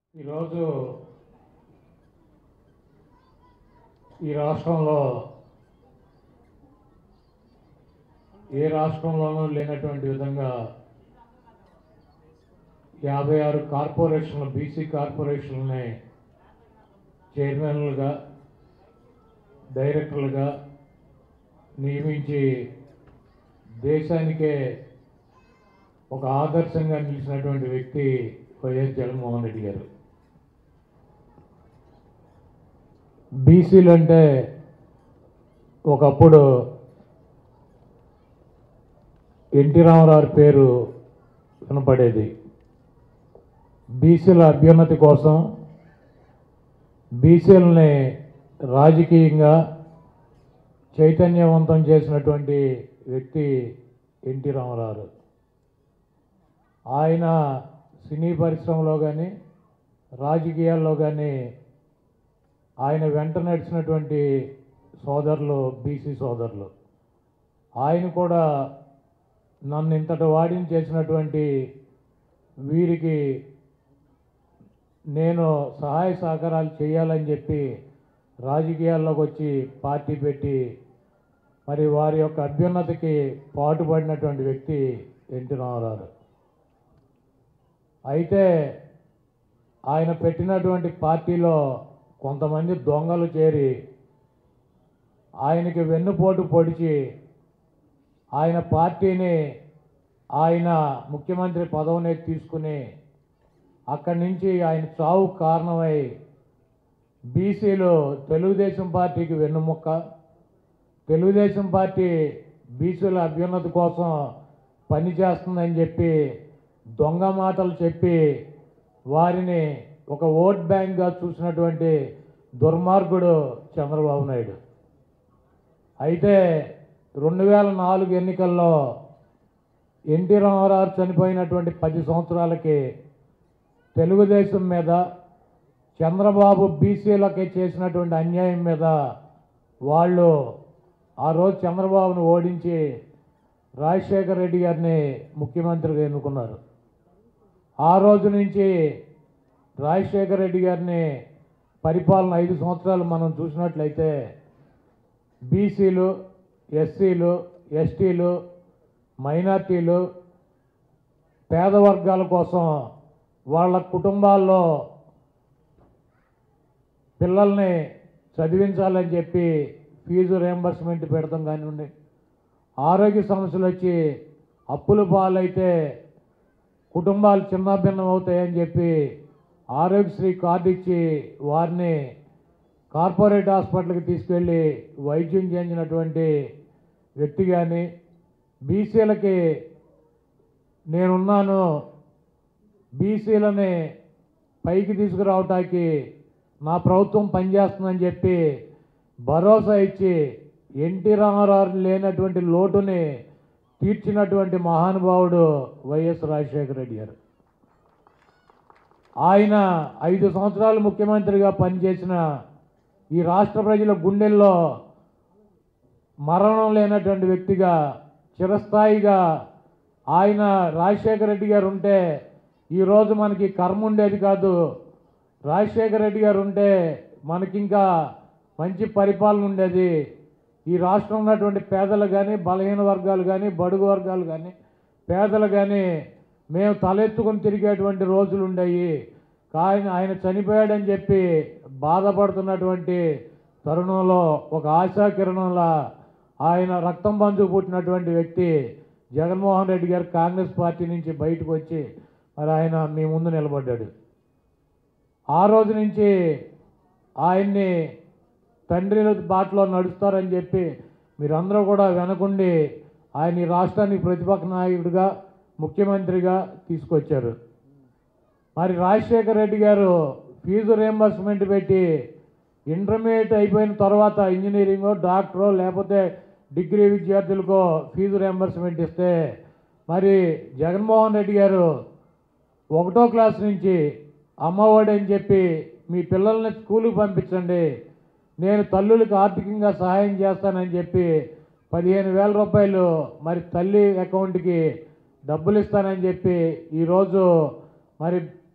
ఈరోజు ఈ రాష్ట్రంలో ఏ రాష్ట్రంలోనూ లేనటువంటి విధంగా యాభై ఆరు కార్పొరేషన్లు బీసీ కార్పొరేషన్లని చైర్మన్లుగా డైరెక్టర్లుగా నియమించి దేశానికే ఒక ఆదర్శంగా నిలిచినటువంటి వ్యక్తి వైఎస్ జగన్మోహన్ రెడ్డి గారు బీసీలు అంటే ఒకప్పుడు ఎన్టీ రామారావు పేరు వినపడేది బీసీల అభ్యున్నతి కోసం బీసీలని రాజకీయంగా చైతన్యవంతం చేసినటువంటి వ్యక్తి ఎన్టీ రామారావు ఆయన సినీ పరిశ్రమలో కానీ రాజకీయాల్లో కానీ ఆయన వెంట నడిచినటువంటి సోదరులు బీసీ సోదరులు ఆయన కూడా నన్ను ఇంతటి వాడిని చేసినటువంటి వీరికి నేను సహాయ సహకారాలు చేయాలని చెప్పి రాజకీయాల్లోకి వచ్చి పార్టీ పెట్టి మరి వారి యొక్క అభ్యున్నతికి పాటుపడినటువంటి వ్యక్తి ఎన్టీ రామారావు అయితే ఆయన పెట్టినటువంటి పార్టీలో కొంతమంది దొంగలు చేరి ఆయనకి వెన్నుపోటు పొడిచి ఆయన పార్టీని ఆయన ముఖ్యమంత్రి పదవిని తీసుకుని అక్కడి నుంచి ఆయన చావు కారణమై బీసీలు తెలుగుదేశం పార్టీకి వెన్నుముక్క తెలుగుదేశం పార్టీ బీసీల అభ్యున్నతి కోసం పనిచేస్తుందని చెప్పి దొంగ మాటలు చెప్పి వారిని ఒక ఓట్ బ్యాంక్గా చూసినటువంటి దుర్మార్గుడు చంద్రబాబు నాయుడు అయితే రెండు వేల నాలుగు ఎన్నికల్లో ఎన్టీ రామారావు చనిపోయినటువంటి పది సంవత్సరాలకి తెలుగుదేశం మీద చంద్రబాబు బీసీలకి చేసినటువంటి అన్యాయం మీద వాళ్ళు ఆ రోజు చంద్రబాబును ఓడించి రాజశేఖర రెడ్డి గారిని ముఖ్యమంత్రిగా ఎన్నుకున్నారు ఆ రోజు నుంచి రాజశేఖర రెడ్డి గారిని పరిపాలన ఐదు సంవత్సరాలు మనం చూసినట్లయితే బీసీలు ఎస్సీలు ఎస్టీలు మైనార్టీలు పేద వర్గాల కోసం వాళ్ళ కుటుంబాల్లో పిల్లల్ని చదివించాలని చెప్పి ఫీజు రియంబర్స్మెంట్ పెడతాం కానివ్వండి ఆరోగ్య సమస్యలు వచ్చి అప్పుల పాలైతే కుటుంబాలు చిన్నాభిన్నం అవుతాయని చెప్పి ఆరోగ్యశ్రీ కార్డు ఇచ్చి వారిని కార్పొరేట్ హాస్పిటల్కి తీసుకెళ్ళి వైద్యం చేయించినటువంటి వ్యక్తి కానీ బీసీలకి నేనున్నాను బీసీలని పైకి తీసుకురావటానికి నా ప్రభుత్వం పనిచేస్తుందని చెప్పి భరోసా ఇచ్చి ఎన్టీ రామారావు లేనటువంటి లోటుని తీర్చినటువంటి మహానుభావుడు వైఎస్ రాజశేఖర రెడ్డి గారు ఆయన ఐదు సంవత్సరాలు ముఖ్యమంత్రిగా పనిచేసిన ఈ రాష్ట్ర ప్రజల గుండెల్లో మరణం లేనటువంటి వ్యక్తిగా చిరస్థాయిగా ఆయన రాజశేఖర రెడ్డి గారు ఉంటే ఈరోజు మనకి కర్మ ఉండేది కాదు రాజశేఖర రెడ్డి గారు ఉంటే మనకింకా మంచి పరిపాలన ఉండేది ఈ రాష్ట్రంలో ఉన్నటువంటి పేదలు కానీ బలహీన వర్గాలు కానీ బడుగు వర్గాలు కానీ పేదలు కానీ మేము తలెత్తుకుని తిరిగేటువంటి రోజులు ఉండేవి కానీ ఆయన చనిపోయాడని చెప్పి బాధపడుతున్నటువంటి తరుణంలో ఒక ఆశా కిరణంలా ఆయన రక్తం బంధు పుట్టినటువంటి వ్యక్తి జగన్మోహన్ రెడ్డి గారు కాంగ్రెస్ పార్టీ నుంచి బయటకు వచ్చి మరి ఆయన మీ ముందు నిలబడ్డాడు ఆ రోజు నుంచి ఆయన్ని తండ్రి బాటలో నడుస్తారని చెప్పి మీరందరూ కూడా వెనకుండి ఆయన ఈ రాష్ట్రానికి ప్రతిపక్ష నాయకుడిగా ముఖ్యమంత్రిగా తీసుకొచ్చారు మరి రాజశేఖర రెడ్డి గారు ఫీజు రియంబర్స్మెంట్ పెట్టి ఇంటర్మీడియట్ అయిపోయిన తర్వాత ఇంజనీరింగో డాక్టరో లేకపోతే డిగ్రీ విద్యార్థులకో ఫీజు రియంబర్స్మెంట్ ఇస్తే మరి జగన్మోహన్ రెడ్డి గారు ఒకటో క్లాస్ నుంచి అమ్మఒడి అని చెప్పి మీ పిల్లల్ని స్కూల్కి పంపించండి నేను తల్లులకు ఆర్థికంగా సహాయం చేస్తానని చెప్పి పదిహేను వేల రూపాయలు మరి తల్లి అకౌంట్కి డబ్బులు ఇస్తానని చెప్పి ఈరోజు మరి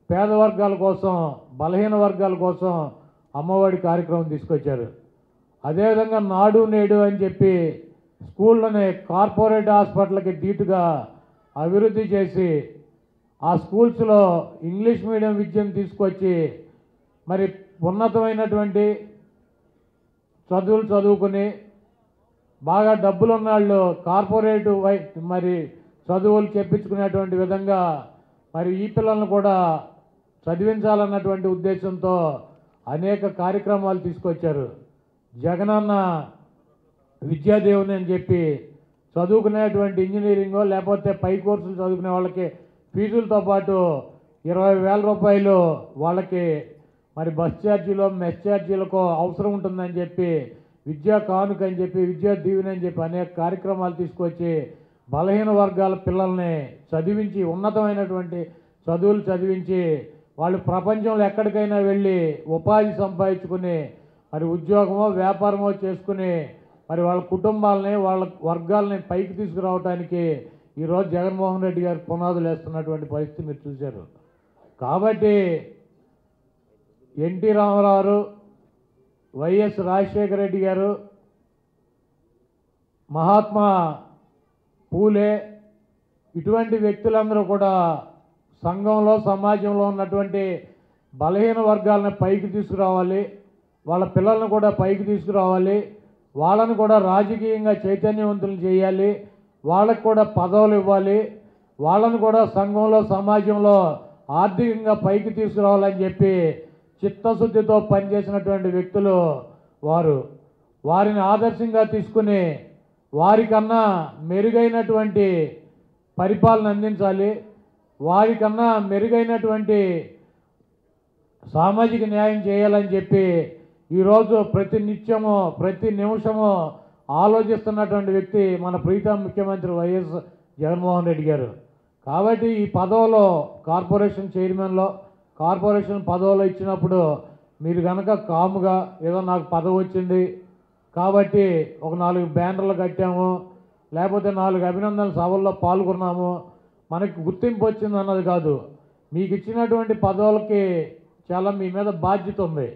పేద వర్గాల కోసం బలహీన వర్గాల కోసం అమ్మఒడి కార్యక్రమం తీసుకొచ్చారు అదేవిధంగా నాడు నేడు అని చెప్పి స్కూళ్ళని కార్పొరేట్ హాస్పిటల్కి ధీటుగా అభివృద్ధి చేసి ఆ స్కూల్స్లో ఇంగ్లీష్ మీడియం విద్యను తీసుకొచ్చి మరి ఉన్నతమైనటువంటి చదువులు చదువుకుని బాగా డబ్బులు ఉన్నవాళ్ళు కార్పొరేట్ వై మరి చదువులు చెప్పించుకునేటువంటి విధంగా మరి ఈ పిల్లలను కూడా చదివించాలన్నటువంటి ఉద్దేశంతో అనేక కార్యక్రమాలు తీసుకొచ్చారు జగనన్న విద్యాదేవుని అని చెప్పి చదువుకునేటువంటి ఇంజనీరింగో లేకపోతే పై కోర్సులు చదువుకునే వాళ్ళకి ఫీజులతో పాటు ఇరవై వేల రూపాయలు వాళ్ళకి మరి బస్ ఛార్జీలో మెస్ ఛార్జీలకో అవసరం ఉంటుందని చెప్పి విద్యా కానుక అని చెప్పి విద్యా దీవెన అని చెప్పి అనేక కార్యక్రమాలు తీసుకొచ్చి బలహీన వర్గాల పిల్లల్ని చదివించి ఉన్నతమైనటువంటి చదువులు చదివించి వాళ్ళు ప్రపంచంలో ఎక్కడికైనా వెళ్ళి ఉపాధి సంపాదించుకుని మరి ఉద్యోగమో వ్యాపారమో చేసుకుని మరి వాళ్ళ కుటుంబాలని వాళ్ళ వర్గాలని పైకి తీసుకురావడానికి ఈరోజు జగన్మోహన్ రెడ్డి గారు పునాదులు వేస్తున్నటువంటి పరిస్థితి మీరు చూశారు కాబట్టి ఎన్టీ రామారావు వైఎస్ రాజశేఖర రెడ్డి గారు మహాత్మా పూలే ఇటువంటి వ్యక్తులందరూ కూడా సంఘంలో సమాజంలో ఉన్నటువంటి బలహీన వర్గాలను పైకి తీసుకురావాలి వాళ్ళ పిల్లలను కూడా పైకి తీసుకురావాలి వాళ్ళను కూడా రాజకీయంగా చైతన్యవంతులు చేయాలి వాళ్ళకు కూడా పదవులు ఇవ్వాలి వాళ్ళను కూడా సంఘంలో సమాజంలో ఆర్థికంగా పైకి తీసుకురావాలని చెప్పి చిత్తశుద్ధితో పనిచేసినటువంటి వ్యక్తులు వారు వారిని ఆదర్శంగా తీసుకుని వారికన్నా మెరుగైనటువంటి పరిపాలన అందించాలి వారికన్నా మెరుగైనటువంటి సామాజిక న్యాయం చేయాలని చెప్పి ఈరోజు ప్రతి నిత్యము ప్రతి నిమిషము ఆలోచిస్తున్నటువంటి వ్యక్తి మన ప్రీతం ముఖ్యమంత్రి వైఎస్ జగన్మోహన్ రెడ్డి గారు కాబట్టి ఈ పదవిలో కార్పొరేషన్ చైర్మన్లో కార్పొరేషన్ పదవిలో ఇచ్చినప్పుడు మీరు కనుక కాముగా ఏదో నాకు పదవి వచ్చింది కాబట్టి ఒక నాలుగు బ్యానర్లు కట్టాము లేకపోతే నాలుగు అభినందన సభల్లో పాల్గొన్నాము మనకి గుర్తింపు వచ్చింది అన్నది కాదు మీకు ఇచ్చినటువంటి పదవులకి చాలా మీ మీద బాధ్యత ఉంది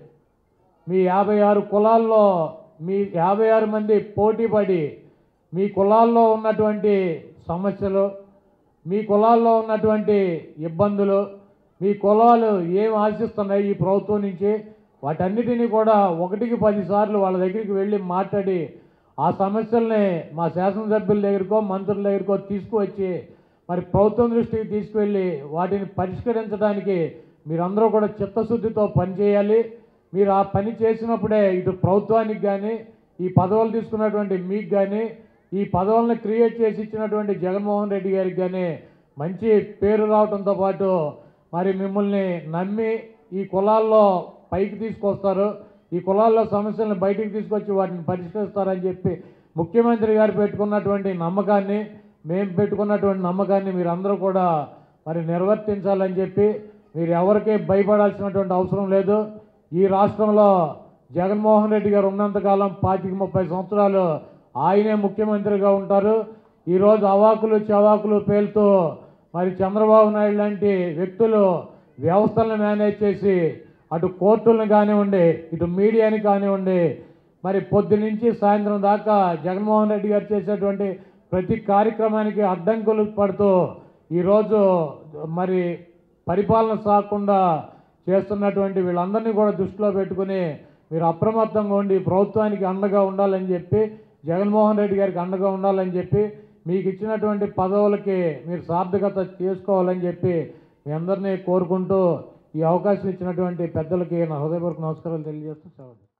మీ యాభై ఆరు కులాల్లో మీ యాభై ఆరు మంది పోటీ పడి మీ కులాల్లో ఉన్నటువంటి సమస్యలు మీ కులాల్లో ఉన్నటువంటి ఇబ్బందులు మీ కులాలు ఏం ఆశిస్తున్నాయి ఈ ప్రభుత్వం నుంచి వాటన్నిటినీ కూడా ఒకటికి పదిసార్లు వాళ్ళ దగ్గరికి వెళ్ళి మాట్లాడి ఆ సమస్యల్ని మా శాసనసభ్యుల దగ్గరకో మంత్రుల దగ్గరకో తీసుకువచ్చి మరి ప్రభుత్వం దృష్టికి తీసుకువెళ్ళి వాటిని పరిష్కరించడానికి మీరందరూ కూడా చిత్తశుద్ధితో పనిచేయాలి మీరు ఆ పని చేసినప్పుడే ఇటు ప్రభుత్వానికి కానీ ఈ పదవులు తీసుకున్నటువంటి మీకు కానీ ఈ పదవులను క్రియేట్ చేసి ఇచ్చినటువంటి జగన్మోహన్ రెడ్డి గారికి కానీ మంచి పేరు రావడంతో పాటు మరి మిమ్మల్ని నమ్మి ఈ కులాల్లో పైకి తీసుకొస్తారు ఈ కులాల్లో సమస్యలను బయటికి తీసుకొచ్చి వాటిని పరిష్కరిస్తారని చెప్పి ముఖ్యమంత్రి గారు పెట్టుకున్నటువంటి నమ్మకాన్ని మేము పెట్టుకున్నటువంటి నమ్మకాన్ని మీరందరూ కూడా మరి నిర్వర్తించాలని చెప్పి మీరు ఎవరికీ భయపడాల్సినటువంటి అవసరం లేదు ఈ రాష్ట్రంలో జగన్మోహన్ రెడ్డి గారు ఉన్నంతకాలం పాతిక ముప్పై సంవత్సరాలు ఆయనే ముఖ్యమంత్రిగా ఉంటారు ఈరోజు అవాకులు చవాకులు పేలుతూ మరి చంద్రబాబు నాయుడు లాంటి వ్యక్తులు వ్యవస్థలను మేనేజ్ చేసి అటు కోర్టులను కానివ్వండి ఇటు మీడియాని కానివ్వండి మరి పొద్దు నుంచి సాయంత్రం దాకా జగన్మోహన్ రెడ్డి గారు చేసేటువంటి ప్రతి కార్యక్రమానికి అడ్డంకులు పడుతూ ఈరోజు మరి పరిపాలన సాగకుండా చేస్తున్నటువంటి వీళ్ళందరినీ కూడా దృష్టిలో పెట్టుకుని మీరు అప్రమత్తంగా ఉండి ప్రభుత్వానికి అండగా ఉండాలని చెప్పి జగన్మోహన్ రెడ్డి గారికి అండగా ఉండాలని చెప్పి మీకు ఇచ్చినటువంటి పదవులకి మీరు సార్థకత చేసుకోవాలని చెప్పి మీ అందరినీ కోరుకుంటూ ఈ అవకాశం ఇచ్చినటువంటి పెద్దలకి నా హృదయపూర్వక నమస్కారాలు తెలియజేస్తూ సెలవు